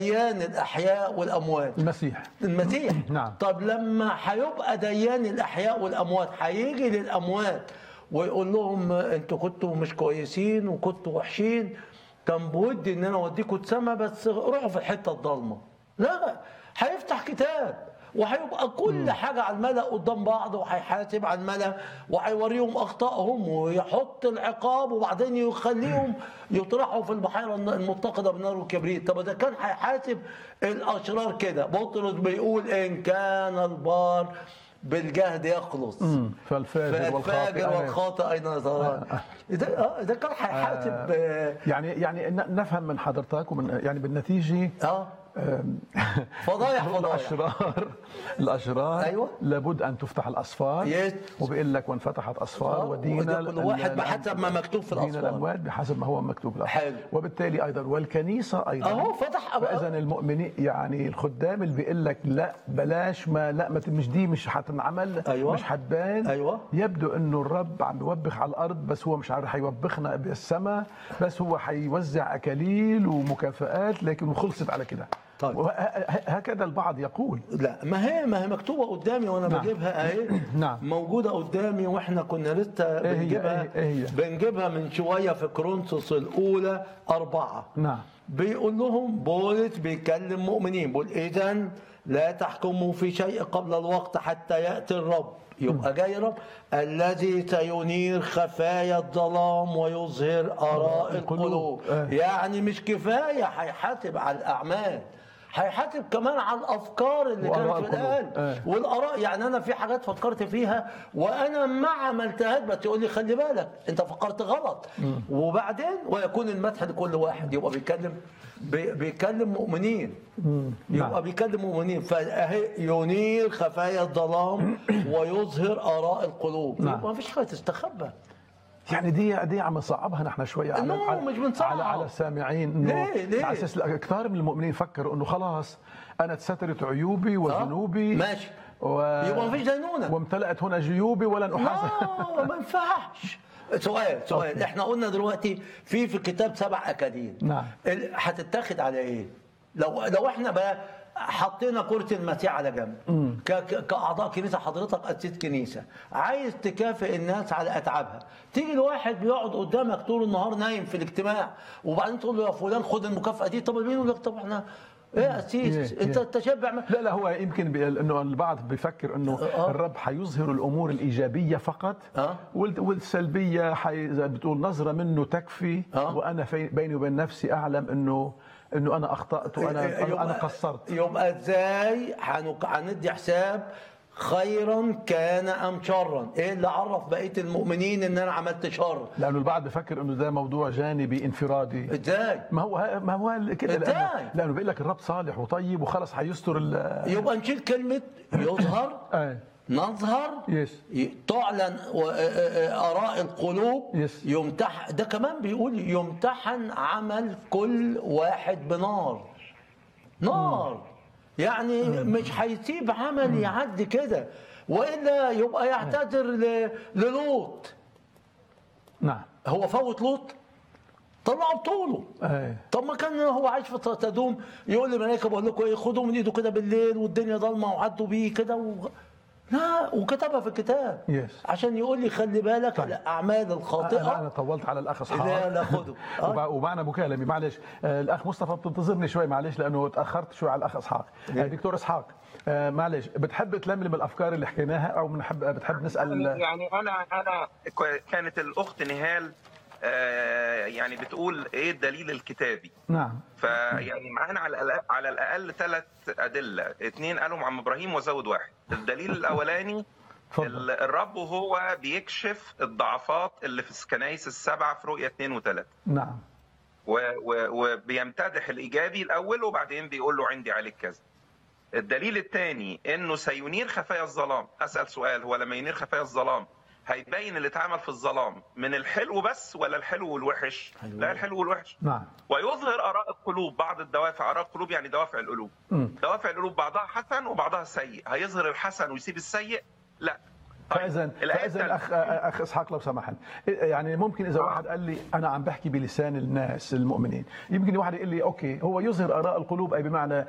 ديان الاحياء والاموات المسيح المسيح نعم. طب لما هيبقى ديان الاحياء والاموات هيجي للاموات ويقول لهم انتوا كنتوا مش كويسين وكنتوا وحشين كان بودي ان انا اوديكم السما بس روحوا في الحته الضلمه لا هيفتح كتاب وهيبقى كل حاجه على الملا قدام بعض وهيحاسب على الملا وهيوريهم اخطائهم ويحط العقاب وبعدين يخليهم يطرحوا في البحيره المتقده بنار والكبريت طب ده كان هيحاسب الاشرار كده بطرس بيقول ان كان البار بالجهد يخلص مم. فالفاجر والخاطئ فالفاجر آه. والخاطئ اين يظهران ده آه، ده كان هيحاسب اه يعني يعني ن- نفهم من حضرتك ومن يعني بالنتيجه آه. آم، فضايح فضايح الاشرار الاشرار أيوة. لابد ان تفتح الاسفار يس. وبيقول لك وانفتحت اسفار آه، ودينا وده كل ال- واحد ال- بحسب ما مكتوب في دين الأسفار. الاموات بحسب ما هو مكتوب له حلو. وبالتالي ايضا والكنيسه ايضا أهو فتح أبقى- فاذا المؤمنين يعني الخدام اللي بيقول لك لا بلاش ما لا ما ت- مش دي مش حتنعمل أيوة. مش حتبان أيوة. يبدو انه الرب عم يوبخ على الارض بس هو مش عارف حيوبخنا بالسماء بس هو حيوزع اكاليل ومكافآت لكن وخلصت على كده طيب. وه- ه- هكذا البعض يقول لا ما هي ما هي مكتوبه قدامي وانا نعم. بجيبها اهي نعم. موجوده قدامي واحنا كنا لسه إيه هي؟ بنجيبها إيه- إيه هي؟ بنجيبها من شويه في كورنثوس الاولى اربعه نعم بيقول لهم بولس بيكلم مؤمنين بيقول اذا لا تحكموا في شيء قبل الوقت حتى ياتي الرب يبقى جاي الرب الذي سينير خفايا الظلام ويظهر اراء القلوب. القلوب آه. يعني مش كفايه هيحاسب على الاعمال هيحاسب كمان على الافكار اللي وآراء كانت في القلوب. القلب آه. والاراء يعني انا في حاجات فكرت فيها وانا ما عملتهاش بس يقول لي خلي بالك انت فكرت غلط وبعدين ويكون المدح لكل واحد يبقى بيتكلم بي- بيكلم مؤمنين يبقى نعم. بيكلم مؤمنين فاهي ينير خفايا الظلام ويظهر اراء القلوب نعم. يبقى ما فيش حاجه تستخبى يعني دي دي عم نصعبها نحن شوي على لا، على, مش بنصعب. على على السامعين انه ليه؟ ليه؟ على اساس لا، كثار من المؤمنين فكروا انه خلاص انا اتسترت عيوبي وذنوبي ماشي. و... يبقى ما فيش دينونه وامتلأت هنا جيوبي ولن احاسب لا ما ينفعش سؤال سؤال أوكي. احنا قلنا دلوقتي في في الكتاب سبع اكاديم نعم. ال- هتتاخد على ايه؟ لو لو احنا بقى حطينا كرة المسيح على جنب ك- ك- كأعضاء كنيسة حضرتك قسيس كنيسة عايز تكافئ الناس على أتعابها تيجي الواحد بيقعد قدامك طول النهار نايم في الاجتماع وبعدين تقول له يا فلان خد المكافأة دي طب مين يقول لك طب احنا ايه يا قسيس إيه، انت إيه. تشبع ما- لا لا هو يمكن بي- انه البعض بيفكر انه آه. الرب حيظهر الامور الايجابيه فقط آه. وال- والسلبيه حي زي ما بتقول نظره منه تكفي آه. وانا في بيني وبين نفسي اعلم انه انه انا اخطات وانا يبقى- انا قصرت يبقى ازاي هنك- هندي حساب خيرا كان ام شرا ايه اللي عرف بقيه المؤمنين ان انا عملت شر لانه البعض بفكر انه ده موضوع جانبي انفرادي ازاي ما هو ما هو كده إزاي؟ لانه, لأنه بيقول لك الرب صالح وطيب وخلص حيستر ال يبقى نشيل كلمه يظهر آه. نظهر يس ي- تعلن و- آه، آه، اراء القلوب يس. يمتح ده كمان بيقول يمتحن عمل كل واحد بنار نار يعني مش هيسيب عمل يعدي كده والا يبقى يعتذر ل- للوط نعم هو فوت لوط طلعوا بطوله آه. طب ما كان هو عايش في تدوم يقول للملائكه بقول لكم ايه خدوه من ايده كده بالليل والدنيا ضلمه وعدوا بيه كده و... لا وكتبها في الكتاب يس. عشان يقول لي خلي بالك طيب. الاعمال لا الخاطئه انا طولت على الاخ اسحاق لا لا خده آه. وبع- ومعنا مكالمه معلش آه، الاخ مصطفى بتنتظرني شوي معلش لانه تاخرت شوي على الاخ اسحاق آه، دكتور اسحاق آه، معلش بتحب تلملم الافكار اللي حكيناها او بنحب بتحب نسال يعني انا انا ك- كانت الاخت نهال آه، يعني بتقول ايه الدليل الكتابي نعم فيعني معانا على الأقل- على الاقل ثلاث ادله اثنين قالوا عن ابراهيم وزود واحد الدليل الاولاني اتفضل. ال- الرب وهو بيكشف الضعفات اللي في الكنائس السبعه في رؤيه اثنين وثلاثه نعم و- و- وبيمتدح الايجابي الاول وبعدين بيقول له عندي عليك كذا الدليل الثاني انه سينير خفايا الظلام اسال سؤال هو لما ينير خفايا الظلام هيبين اللي اتعمل في الظلام من الحلو بس ولا الحلو والوحش لا الحلو والوحش نعم ويظهر اراء القلوب بعض الدوافع اراء القلوب يعني دوافع القلوب مم. دوافع القلوب بعضها حسن وبعضها سيء هيظهر الحسن ويسيب السيء لا فاذا الآية فاذا الثالثة. اخ اخ اسحاق لو سمحت يعني ممكن اذا واحد قال لي انا عم بحكي بلسان الناس المؤمنين يمكن واحد يقول لي اوكي هو يظهر اراء القلوب اي بمعنى